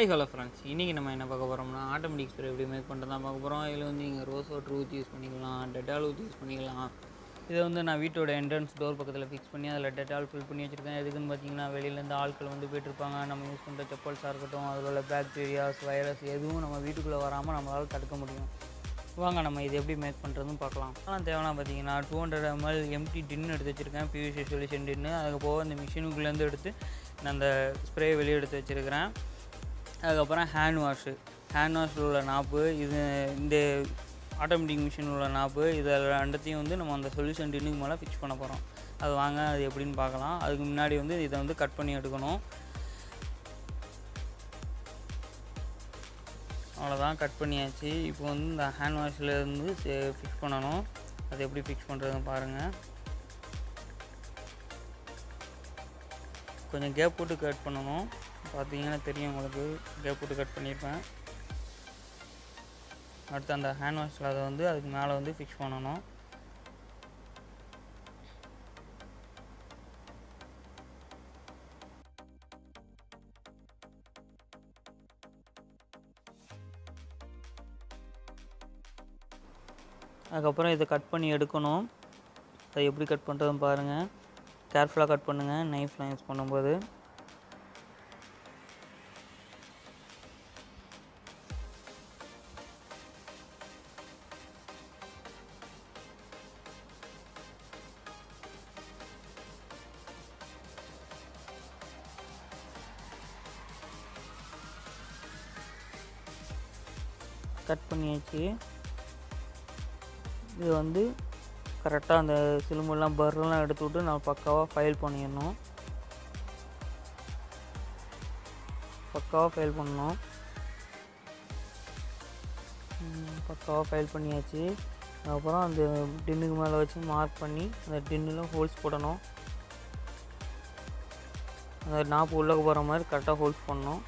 hi hello friends இன்றைக்கி நம்ம என்ன பார்க்க போகிறோம்னா ஆட்டோமேட்டிக் ஸ்ப்ரே எப்படி மேக் பண்ணுறது தான் பார்க்க போகிறோம் இதில் வந்து நீங்கள் ரோஸ் வாட்டர் ஊற்றி யூஸ் பண்ணிக்கலாம் டெட்டால் ஊற்றி யூஸ் பண்ணிக்கலாம் இதை வந்து நான் வீட்டோட என்ட்ரன்ஸ் டோர் பக்கத்தில் ஃபிக்ஸ் பண்ணி அதில் டெட்டால் ஃபில் பண்ணி வச்சுருக்கேன் எதுக்குன்னு பார்த்தீங்கன்னா வெளியிலேருந்து ஆட்கள் வந்து போயிட்டுருப்பாங்க நம்ம யூஸ் பண்ணுற செப்பல்ஸாக இருக்கட்டும் அதில் உள்ள பாக்டீரியாஸ் வைரஸ் எதுவும் நம்ம வீட்டுக்குள்ளே வராமல் நம்மளால் தடுக்க முடியும் வாங்க நம்ம இது எப்படி மேக் பண்ணுறதுன்னு பார்க்கலாம் ஆனால் தேவைன்னா பார்த்தீங்கன்னா two hundred ML empty tin எடுத்து வச்சுருக்கேன் பியூசி சொல்யூஷன் டின்னு அதுக்கு போக இந்த மிஷினுக்குள்ளேருந்து எடுத்து நான் அந்த ஸ்ப்ரே வெளியே எடுத்து வச்சுருக்கிறேன் அதுக்கப்புறம் ஹேண்ட் வாஷு ஹேண்ட் வாஷில் உள்ள நாப்பு இது இந்த ஆட்டோமேட்டிக் மிஷின் உள்ள நாப்பு இதில் ரெண்டத்தையும் வந்து நம்ம அந்த சொல்யூஷன் டின்னுக்கு மேலே ஃபிக்ஸ் பண்ண போகிறோம் அது வாங்க அது எப்படின்னு பார்க்கலாம் அதுக்கு முன்னாடி வந்து இதை வந்து கட் பண்ணி எடுக்கணும் அவ்வளோதான் கட் பண்ணியாச்சு இப்போ வந்து இந்த ஹேண்ட் வாஷில் இருந்து ஃபிக்ஸ் பண்ணணும் அது எப்படி ஃபிக்ஸ் பண்ணுறதுன்னு பாருங்கள் கொஞ்சம் கேப் போட்டு கட் பண்ணணும் பார்த்தீங்கன்னா தெரியும் உங்களுக்கு கேப் போட்டு கட் பண்ணியிருப்பேன் அடுத்து அந்த ஹேண்ட் வாஷில் அதை வந்து அதுக்கு மேலே வந்து ஃபிக்ஸ் பண்ணணும் அதுக்கப்புறம் இதை கட் பண்ணி எடுக்கணும் அதை எப்படி கட் பண்ணுறதுன்னு பாருங்கள் கேர்ஃபுல்லாக கட் பண்ணுங்கள் நைஃப்லாம் யூஸ் பண்ணும்போது கட் பண்ணியாச்சு இது வந்து கரெக்டாக அந்த சிலும்பெல்லாம் பர்ரெல்லாம் எடுத்து விட்டு நான் பக்காவாக ஃபைல் பண்ணிடணும் பக்காவாக ஃபைல் பண்ணணும் ம், பக்காவாக ஃபைல் பண்ணியாச்சு அப்புறம் அந்த டின்னுக்கு மேலே வச்சு மார்க் பண்ணி அந்த டின்னில் ஹோல்ஸ் போடணும் அந்த நாப்பு உள்ளே போகிற மாதிரி கரெக்டாக ஹோல்ஸ் பண்ணணும்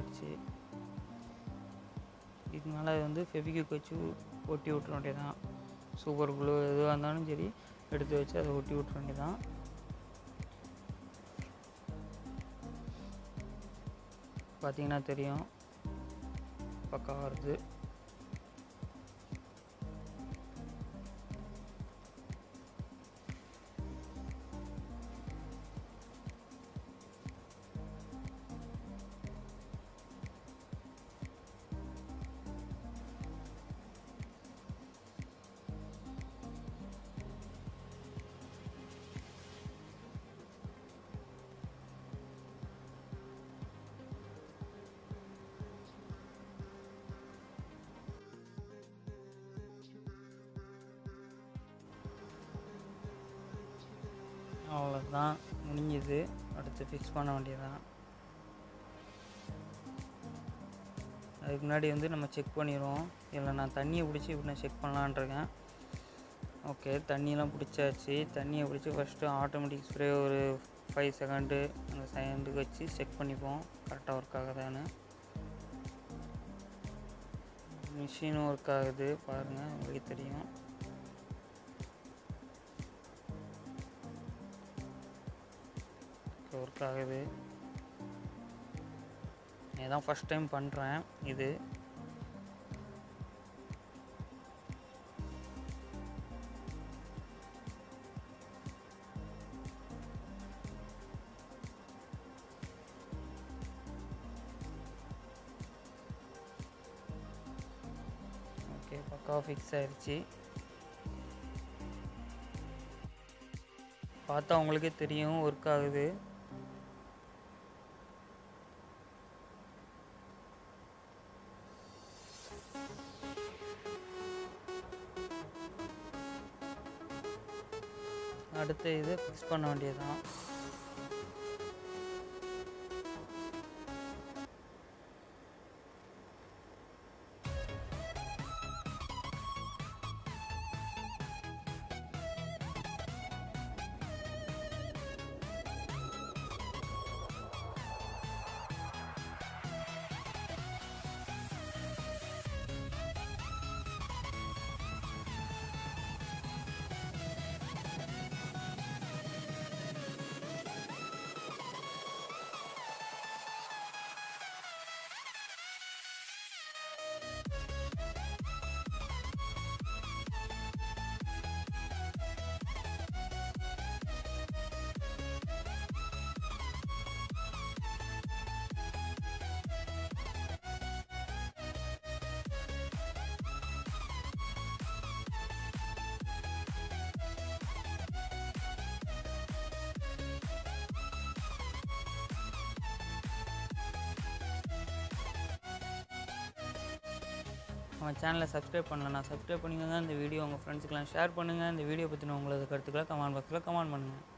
ஆயிடுச்சு இதுக்கு மேலே வந்து ஃபெவிக்விக் வச்சு ஒட்டி விட்ற வேண்டியதான் சூப்பர் க்ளூ எதுவாக இருந்தாலும் சரி எடுத்து வச்சு அதை ஒட்டி விட்ற வேண்டியதான் பார்த்தீங்கன்னா தெரியும் பக்கா வருது அவ்வளோதான் முடிஞ்சுது அடுத்து ஃபிக்ஸ் பண்ண வேண்டியதான் அதுக்கு முன்னாடி வந்து நம்ம செக் பண்ணிடுவோம் இல்லை நான் தண்ணியை பிடிச்சி இப்படி நான் செக் பண்ணலான்னு இருக்கேன் ஓகே தண்ணியெலாம் பிடிச்சாச்சு தண்ணியை பிடிச்சி ஃபஸ்ட்டு ஆட்டோமேட்டிக் ஸ்ப்ரே ஒரு ஃபைவ் செகண்டு அந்த செகண்டுக்கு வச்சு செக் பண்ணிப்போம் கரெக்டாக ஒர்க் ஆகுதான்னு மிஷினும் ஒர்க் ஆகுது பாருங்கள் உங்களுக்கு தெரியும் ஒர்க் ஆகுது இதான் ஃபஸ்ட் டைம் பண்ணுறேன் இது ஓகே பக்காவாக ஃபிக்ஸ் ஆயிடுச்சு பார்த்தா உங்களுக்கே தெரியும் ஒர்க் ஆகுது அடுத்து இது ஃபிக்ஸ் பண்ண வேண்டியதுதான் நம்ம சேனலை சப்ஸ்கிரைப் பண்ணலன்னா சப்ஸ்கிரைப் பண்ணிக்கோங்க இந்த வீடியோ உங்கள் ஃப்ரெண்ட்ஸுக்கெலாம் ஷேர் பண்ணுங்கள் இந்த வீடியோ பற்றின உங்களது கருத்துக்களை கமெண்ட் பாக்ஸில் கமெண்ட் பண்ணுங்கள்